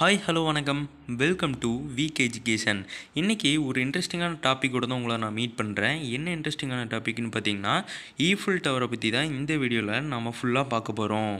hi hello வணக்கம் welcome to week education இன்றைக்கி ஒரு இன்ட்ரெஸ்டிங்கான டாப்பிக்கோட தான் உங்களை நான் மீட் பண்ணுறேன் என்ன இன்ட்ரெஸ்டிங்கான டாபிக்னு பார்த்தீங்கன்னா ஈஃபில் டவரை பற்றி தான் இந்த வீடியோவில் நம்ம ஃபுல்லாக பார்க்க போகிறோம்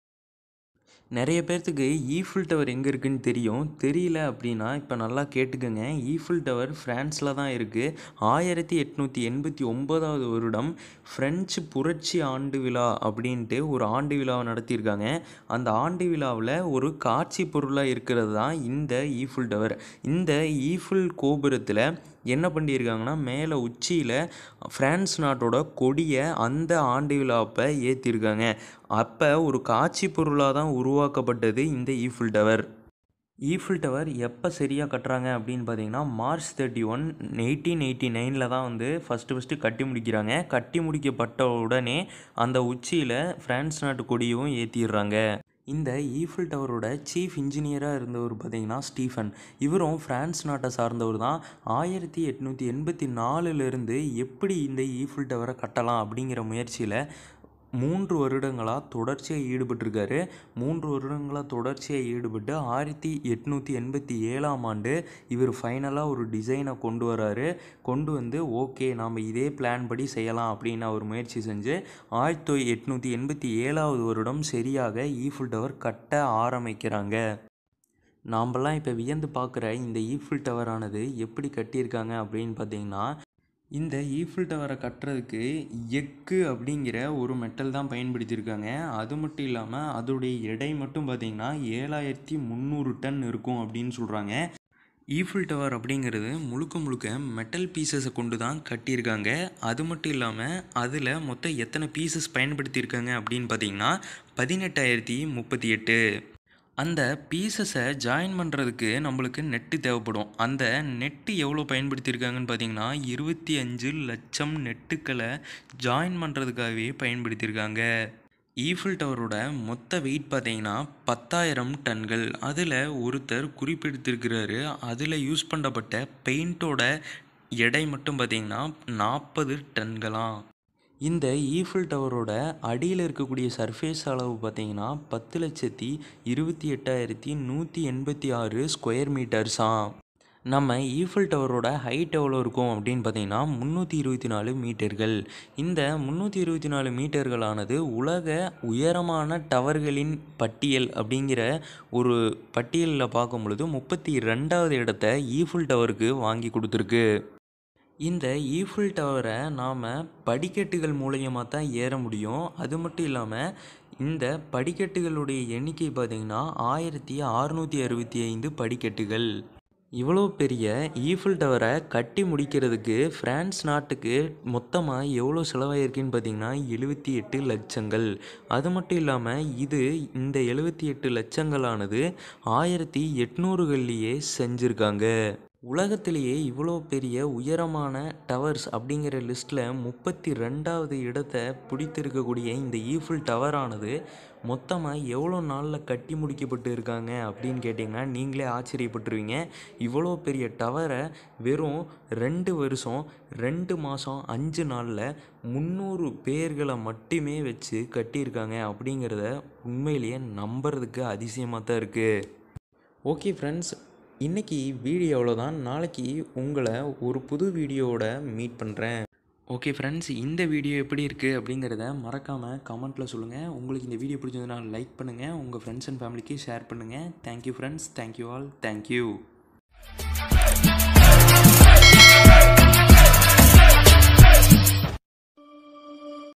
நிறைய பேர்த்துக்கு ஈஃபில் டவர் எங்கே இருக்குன்னு தெரியும் தெரியல அப்படின்னா இப்போ நல்லா கேட்டுக்கோங்க ஈஃபில் டவர் ஃப்ரான்ஸில் தான் இருக்குது ஆயிரத்தி எட்நூற்றி எண்பத்தி ஒம்போதாவது வருடம் ஃப்ரெஞ்சு புரட்சி ஆண்டு விழா அப்படின்ட்டு ஒரு ஆண்டு விழாவை நடத்தியிருக்காங்க அந்த ஆண்டு விழாவில் ஒரு காட்சி பொருளாக இருக்கிறது தான் இந்த ஈஃபில் டவர் இந்த ஈஃபில் கோபுரத்தில் என்ன பண்ணியிருக்காங்கன்னா மேலே உச்சியில் ஃப்ரான்ஸ் நாட்டோட கொடியை அந்த ஆண்டு விழாப்பை ஏற்றிருக்காங்க அப்போ ஒரு காட்சி பொருளாக தான் உருவாக்கப்பட்டது இந்த ஈஃபில் டவர் ஈஃபில் டவர் எப்போ சரியாக கட்டுறாங்க அப்படின்னு பார்த்தீங்கன்னா March thirty one eighteen eighty நைனில் தான் வந்து ஃபஸ்ட்டு ஃபஸ்ட்டு கட்டி முடிக்கிறாங்க கட்டி முடிக்கப்பட்ட உடனே அந்த உச்சியில் ஃப்ரான்ஸ் நாட்டு கொடியும் ஏற்றிடுறாங்க இந்த ஈஃபில் டவரோட சீஃப் இன்ஜினியராக இருந்தவர் பார்த்தீங்கன்னா ஸ்டீஃபன் இவரும் ஃப்ரான்ஸ் நாட்டை சார்ந்தவர் தான் ஆயிரத்தி எட்நூற்றி எண்பத்தி நாலுலேருந்து எப்படி இந்த ஈஃபில் டவரை கட்டலாம் அப்படிங்கிற முயற்சியில் மூன்று வருடங்களாக தொடர்ச்சியாக ஈடுபட்டிருக்காரு மூன்று வருடங்களாக தொடர்ச்சியாக ஈடுபட்டு ஆயிரத்தி எட்நூற்றி எண்பத்தி ஏழாம் ஆண்டு இவர் ஃபைனலாக ஒரு டிசைனை கொண்டு வராரு கொண்டு வந்து ஓகே நாம் இதே பிளான் படி செய்யலாம் அப்படின்னு அவர் முயற்சி செஞ்சு ஆயிரத்தி எட்நூற்றி எண்பத்தி ஏழாவது வருடம் சரியாக ஈஃபில் டவர் கட்ட ஆரம்பிக்கிறாங்க நாம்பலாம் இப்போ வியந்து பார்க்குற இந்த ஈஃபில் டவரானது எப்படி கட்டியிருக்காங்க அப்படின்னு பார்த்தீங்கன்னா இந்த ஈஃபில் டவரை கட்டுறதுக்கு எக்கு அப்படிங்கிற ஒரு மெட்டல் தான் பயன்படுத்தியிருக்காங்க அது மட்டும் இல்லாமல் அதோடைய எடை மட்டும் பார்த்திங்கன்னா ஏழாயிரத்தி முந்நூறு டன் இருக்கும் அப்படின்னு சொல்கிறாங்க ஈஃபில் டவர் அப்படிங்கிறது முழுக்க முழுக்க மெட்டல் பீசஸை கொண்டு தான் கட்டியிருக்காங்க அது மட்டும் இல்லாமல் அதில் மொத்தம் எத்தனை பீசஸ் பயன்படுத்தியிருக்காங்க அப்படின்னு பார்த்தீங்கன்னா பதினெட்டாயிரத்தி முப்பத்தி எட்டு அந்த பீசஸை ஜாயின் பண்ணுறதுக்கு நம்மளுக்கு நெட்டு தேவைப்படும் அந்த நெட்டு எவ்வளோ பயன்படுத்தியிருக்காங்கன்னு பார்த்தீங்கன்னா இருபத்தி அஞ்சு லட்சம் நெட்டுக்களை ஜாயின் பண்ணுறதுக்காகவே பயன்படுத்தியிருக்காங்க ஈஃபில் டவரோட மொத்த வெயிட் பார்த்தீங்கன்னா பத்தாயிரம் டன்கள் அதில் ஒருத்தர் குறிப்பிடுத்திருக்கிறாரு அதில் யூஸ் பண்ணப்பட்ட பெயிண்டோட எடை மட்டும் பார்த்தீங்கன்னா நாற்பது டன்களாம் இந்த ஈஃபில் டவரோட அடியில் இருக்கக்கூடிய சர்ஃபேஸ் அளவு பார்த்தீங்கன்னா பத்து லட்சத்தி இருபத்தி எட்டாயிரத்தி நூற்றி எண்பத்தி ஆறு ஸ்கொயர் மீட்டர்ஸாம் நம்ம ஈஃபில் டவரோட ஹைட் எவ்வளோ இருக்கும் அப்படின்னு பார்த்தீங்கன்னா முந்நூற்றி இருபத்தி நாலு மீட்டர்கள் இந்த முந்நூற்றி இருபத்தி நாலு மீட்டர்களானது உலக உயரமான டவர்களின் பட்டியல் அப்படிங்கிற ஒரு பட்டியலில் பார்க்கும் பொழுது முப்பத்தி ரெண்டாவது இடத்த ஈஃபில் டவருக்கு வாங்கி கொடுத்துருக்கு இந்த ஈஃபில் டவரை நாம் படிக்கட்டுகள் மூலியமாக தான் ஏற முடியும் அது மட்டும் இல்லாமல் இந்த படிக்கட்டுகளுடைய எண்ணிக்கை பார்த்திங்கன்னா ஆயிரத்தி அறுநூற்றி அறுபத்தி ஐந்து படிக்கட்டுகள் இவ்வளோ பெரிய ஈஃபில் டவரை கட்டி முடிக்கிறதுக்கு ஃப்ரான்ஸ் நாட்டுக்கு மொத்தமாக எவ்வளோ செலவாயிருக்குன்னு பார்த்தீங்கன்னா எழுபத்தி எட்டு லட்சங்கள் அது மட்டும் இல்லாமல் இது இந்த எழுபத்தி எட்டு லட்சங்களானது ஆயிரத்தி எட்நூறுகள்லேயே செஞ்சுருக்காங்க உலகத்திலேயே இவ்வளோ பெரிய உயரமான டவர்ஸ் அப்படிங்கிற லிஸ்ட்டில் முப்பத்தி ரெண்டாவது இடத்தை பிடித்திருக்கக்கூடிய இந்த ஈஃபில் டவரானது மொத்தமாக எவ்வளோ நாளில் கட்டி முடிக்கப்பட்டு இருக்காங்க அப்படின்னு கேட்டிங்கன்னா நீங்களே ஆச்சரியப்பட்டுருவீங்க இவ்வளோ பெரிய டவரை வெறும் ரெண்டு வருஷம் ரெண்டு மாதம் அஞ்சு நாளில் முந்நூறு பேர்களை மட்டுமே வச்சு கட்டியிருக்காங்க அப்படிங்கிறத உண்மையிலேயே நம்புறதுக்கு அதிசயமாக தான் இருக்குது ஓகே ஃப்ரெண்ட்ஸ் இன்றைக்கி வீடியோ அவ்வளோதான் நாளைக்கு உங்களை ஒரு புது வீடியோவோட மீட் பண்ணுறேன் ஓகே ஃப்ரெண்ட்ஸ் இந்த வீடியோ எப்படி இருக்குது அப்படிங்கிறத மறக்காமல் கமெண்ட்டில் சொல்லுங்கள் உங்களுக்கு இந்த வீடியோ பிடிச்சதுன்னா லைக் பண்ணுங்கள் உங்கள் ஃப்ரெண்ட்ஸ் அண்ட் ஃபேமிலிக்கு ஷேர் பண்ணுங்கள் thank you friends thank you all thank you